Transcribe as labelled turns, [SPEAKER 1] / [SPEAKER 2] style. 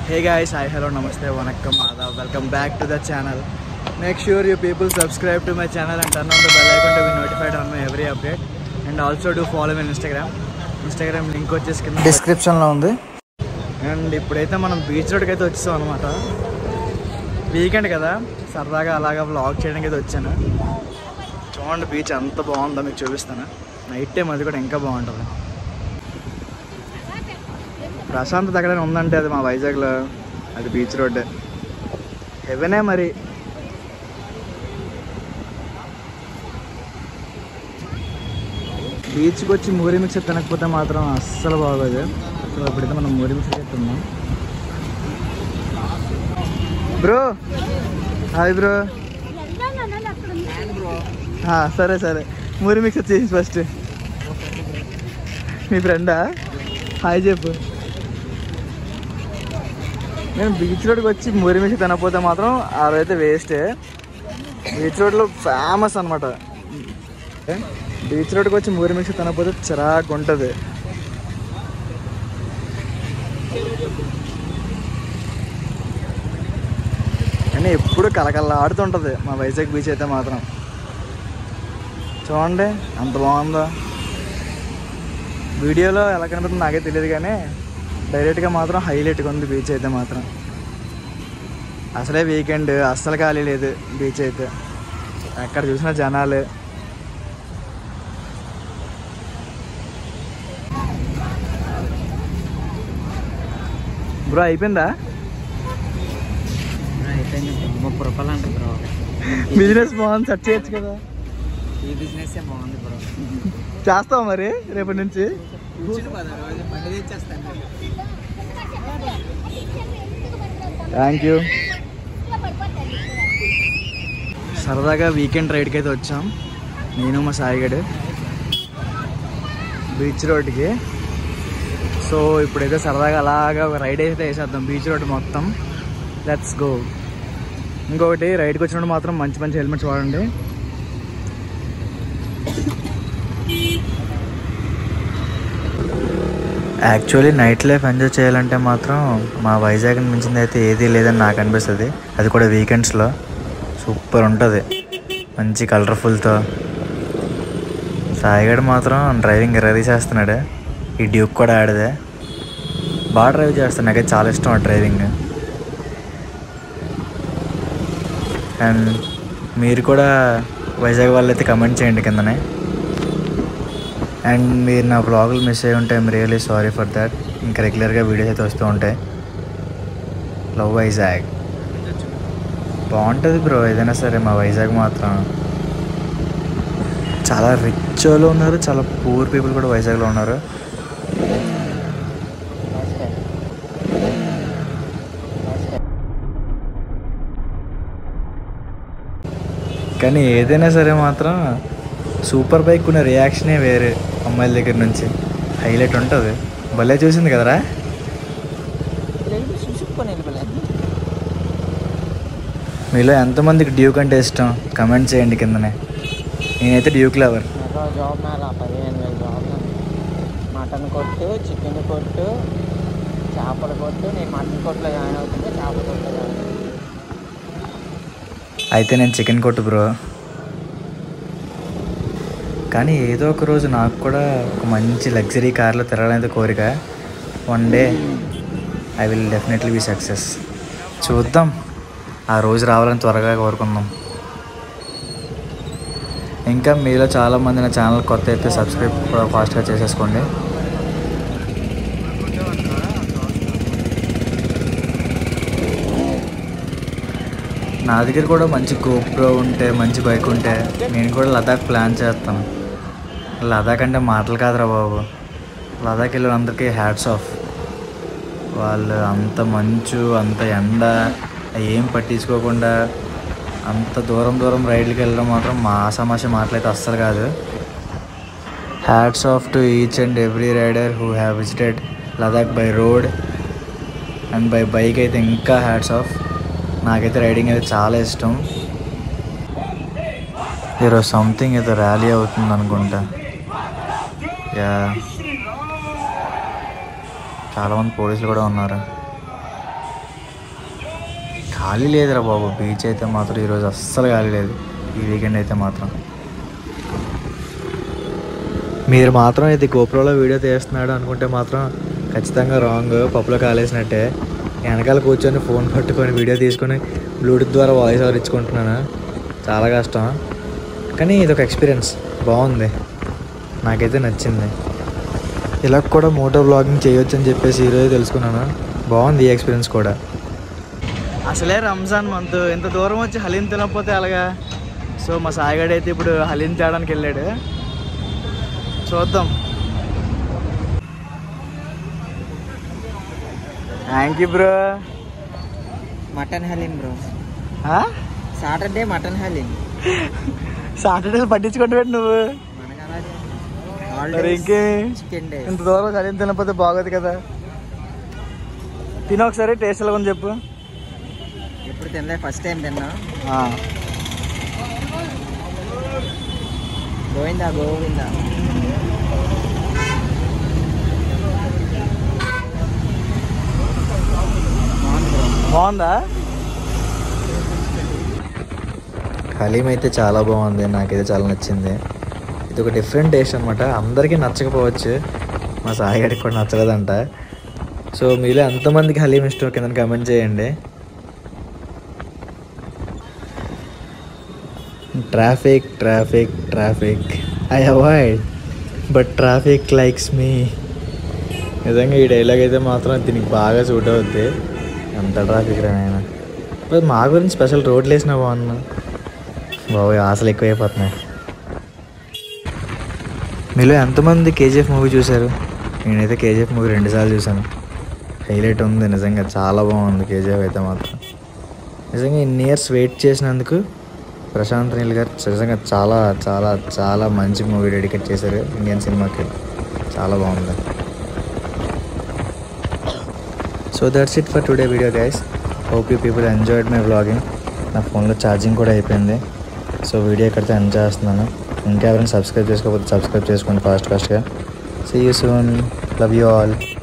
[SPEAKER 1] hey guys hi hello namaste vanakkam adab welcome back to the channel make sure you people subscribe to my channel and turn on the bell icon to be notified on my every update and also do follow my Instagram Instagram link వచ్చేసి కింద డిస్క్రిప్షన్లో ఉంది and ఇప్పుడైతే మనం beach రోడ్కి అయితే వచ్చేసాం అనమాట వీకెండ్ కదా సరదాగా అలాగా వ్లాగ్ చేయడానికి అయితే వచ్చాను చూడండి బీచ్ ఎంత బాగుందో మీకు చూపిస్తాను నైట్ టైం అది కూడా ఇంకా బాగుంటుంది ప్రశాంతత ఎక్కడైనా ఉందంటే అది మా వైజాగ్లో అది బీచ్ రోడ్ హెవెనే మరి బీచ్కి వచ్చి మూరి మిక్సర్ తినకపోతే మాత్రం అస్సలు బాగోదు సో ఇప్పుడైతే మనం మూరి మిక్సర్ తిన్నాం బ్రో హాయ్ బ్రో ఆ, సరే సరే మూరి మిక్సర్ చేసి ఫస్ట్ మీ ఫ్రెండా హాయ్ చెప్పు నేను బీచ్ రోడ్కి వచ్చి మూరి మిక్సర్ తినకపోతే మాత్రం ఆ రోజైతే వేస్టే బీచ్ రోడ్లో ఫేమస్ అనమాట బీచ్ రోడ్కి వచ్చి మూరి మిక్సర్ తినకపోతే చిరాకు ఉంటుంది కానీ ఎప్పుడు కలకల్లా ఆడుతుంటుంది మా వైజాగ్ బీచ్ అయితే మాత్రం చూడండి అంత బాగుందో వీడియోలో ఎలా కనబడుతుందో నాకే తెలియదు కానీ డైరెక్ట్గా మాత్రం హైలైట్గా ఉంది బీచ్ అయితే మాత్రం అసలే వీకెండ్ అస్సలు ఖాళీ లేదు బీచ్ అయితే ఎక్కడ చూసినా జనాలు బ్రో అయిపోయిందా
[SPEAKER 2] అయిపోయింది బ్రో ముప్పై రూపాయలు అంట బ్రో
[SPEAKER 1] బిజినెస్ బాగుంది సెట్ చేయొచ్చు కదా
[SPEAKER 2] ఈ బిజినెస్ బాగుంది బ్రో
[SPEAKER 1] చేస్తావు మరి రేపటి నుంచి
[SPEAKER 2] కూర్చుని పద రోజు పని తెచ్చేస్తాను
[SPEAKER 1] థ్యాంక్ యూ సరదాగా వీకెండ్ రైడ్కి అయితే వచ్చాం నేను మా సాయిగడ్ బీచ్ రోడ్కి సో ఇప్పుడైతే సరదాగా అలాగా ఒక రైడ్ అయితే వేసేద్దాం బీచ్ రోడ్ మొత్తం లెట్స్ గో ఇంకొకటి రైడ్కి వచ్చినప్పుడు మాత్రం మంచి మంచి హెల్మెట్స్ వాడండి యాక్చువల్లీ నైట్ లైఫ్ ఎంజాయ్ చేయాలంటే మాత్రం మా వైజాగ్ మించింది అయితే ఏదీ లేదని నాకు అనిపిస్తుంది అది కూడా వీకెండ్స్లో సూపర్ ఉంటుంది మంచి కలర్ఫుల్తో సాయిగడ్ మాత్రం డ్రైవింగ్ రెడీ చేస్తున్నాడు ఈ డ్యూక్ కూడా ఆడదే బాగా డ్రైవ్ చేస్తాను నాకైతే చాలా ఇష్టం ఆ డ్రైవింగ్ అండ్ మీరు కూడా వైజాగ్ వాళ్ళైతే కమెంట్ చేయండి కిందనే అండ్ మీరు నా బ్లాగులు మిస్ అయ్యి ఉంటే I'm really sorry for that ఇంకా రెగ్యులర్గా వీడియోస్ అయితే వస్తూ ఉంటాయి లవ్ వైజాగ్ బాగుంటుంది బ్రో ఏదైనా సరే మా వైజాగ్ మాత్రం చాలా రిచ్ వాళ్ళు ఉన్నారు చాలా పూర్ పీపుల్ కూడా వైజాగ్లో ఉన్నారు కానీ ఏదైనా సరే మాత్రం సూపర్ బైక్ ఉన్న రియాక్షనే వేరే అమ్మాయిల దగ్గర నుంచి హైలైట్ ఉంటుంది భలే చూసింది కదరా
[SPEAKER 2] చూసుకొని వెళ్ళిపోలేదు
[SPEAKER 1] మీలో ఎంతమందికి డ్యూక్ అంటే ఇష్టం కమెంట్ చేయండి కిందనే నేనైతే డ్యూక్ లవర్
[SPEAKER 2] మరో జాబ్ మేళ పదిహేను వేల జాబ్ మటన్ కొట్టు చికెన్ కొట్టు చేపల కొట్టు నేను మటన్ కొట్టులో జాయిన్ అవుతుంటే చేపల కొట్టులో జాయిన్ అవుతుంది
[SPEAKER 1] అయితే నేను చికెన్ కొట్టు బ్రో కానీ ఏదో ఒక రోజు నాకు కూడా ఒక మంచి లగ్జరీ కార్లో తిరగాలనేది కోరిక one day I will definitely be success చూద్దాం ఆ రోజు రావాలని త్వరగా కోరుకుందాం ఇంకా మీలో చాలామంది నా ఛానల్ కొత్త అయితే సబ్స్క్రైబ్ కూడా ఫాస్ట్గా చేసేసుకోండి నా దగ్గర కూడా మంచి గోప్రో ఉంటే మంచి బైక్ ఉంటే నేను కూడా లదాఖ్ ప్లాన్ చేస్తాను లదాఖ్ అంటే మాటలు కాదురా బాబు లదాఖ్ వెళ్ళిన అందరికీ హ్యాట్స్ ఆఫ్ వాళ్ళు అంత మంచు అంత ఎండ ఏం పట్టించుకోకుండా అంత దూరం దూరం రైడ్కి వెళ్ళడం మాత్రం మా ఆసామాష మాటలైతే అస్సలు కాదు hats off to each and every rider who have visited Ladakh by road and by bike అయితే ఇంకా హ్యాట్స్ ఆఫ్ నాకైతే రైడింగ్ అయితే చాలా ఇష్టం ఈరోజు సంథింగ్ ఏదో ర్యాలీ అవుతుంది అనుకుంటా యా చాలామంది పోలీసులు కూడా ఉన్నారు ఖాళీ లేదురా బాబు బీచ్ అయితే మాత్రం ఈరోజు అస్సలు ఖాళీ లేదు ఈ వీకెండ్ అయితే మాత్రం మీరు మాత్రం ఇది గోప్రోలో వీడియో తీస్తున్నాడు అనుకుంటే మాత్రం ఖచ్చితంగా రాంగ్ పప్పులో కాలేసినట్టే వెనకాల కూర్చొని ఫోన్ పట్టుకొని వీడియో తీసుకొని బ్లూటూత్ ద్వారా వాయిస్ ఓవర్ ఇచ్చుకుంటున్నాను చాలా కష్టం కానీ ఇది ఒక ఎక్స్పీరియన్స్ బాగుంది నాకైతే నచ్చింది ఇలా కూడా మోటో బ్లాగింగ్ చేయొచ్చు అని చెప్పేసి ఈరోజు తెలుసుకున్నాను బాగుంది ఈ ఎక్స్పీరియన్స్ కూడా అసలే రంజాన్ మంత్ ఇంత దూరం వచ్చి హలీం తినకపోతే అలాగా సో మా సాయిగాడు అయితే ఇప్పుడు హలీం తేడానికి వెళ్ళాడు చూద్దాం thank you bro
[SPEAKER 2] mutton haleem bro Saturday mutton haleem
[SPEAKER 1] Saturday పట్టించుకుంటే నువ్వు
[SPEAKER 2] మనకు అలాగే
[SPEAKER 1] మరి ఇంకే
[SPEAKER 2] చికెన్ డే
[SPEAKER 1] ఇంత దూరం హలీం తినకపోతే బాగోదు కదా తిన ఒకసారి టేస్ట్ ఎలా ఉంది చెప్పు
[SPEAKER 2] ఎప్పుడు తినలే ఫస్ట్ టైం తిన్నా గోవిందా గోవిందా బాగుంది బ్రో
[SPEAKER 1] బాగుందా హలీం అయితే చాలా బాగుంది నాకైతే చాలా నచ్చింది ఇది ఒక డిఫరెంట్ టేస్ట్ అనమాట అందరికీ నచ్చకపోవచ్చు మా సాయిగాడికి కూడా నచ్చలేదంట సో మీలో ఎంతమందికి హలీం ఇష్టం కింద కమెంట్ చేయండి traffic traffic traffic I avoid but traffic likes me నిజంగా ఈ డైలాగ్ అయితే మాత్రం దీనికి బాగా సూట్ అవుద్ది ఎంత ట్రాఫిక్ రా నాయన మరి మా గురించి స్పెషల్ రోడ్లు వేసినా బాగున్నా బాబు ఆశలు ఎక్కువైపోతున్నాయి మీలో ఎంతమంది కేజీఎఫ్ మూవీ చూశారు నేనైతే కేజీఎఫ్ మూవీ రెండుసార్లు చూశాను హైలైట్ ఉంది నిజంగా చాలా బాగుంది కేజీఎఫ్ అయితే మాత్రం నిజంగా ఇన్ని ఇయర్స్ వెయిట్ చేసినందుకు ప్రశాంత్ నీల్ గారు నిజంగా చాలా చాలా చాలా మంచి మూవీ డెడికేట్ చేశారు ఇండియన్ సినిమాకి చాలా బాగుంది so that's it for today video guys hope you people enjoyed my vlogging నా ఫోన్లో ఛార్జింగ్ కూడా అయిపోయింది సో వీడియో ఇక్కడితో ఎండ్ చేస్తున్నాను ఇంకా ఎవరైనా సబ్స్క్రైబ్ చేసుకోకపోతే సబ్స్క్రైబ్ చేసుకోండి ఫాస్ట్ ఫాస్ట్గా see you soon love you all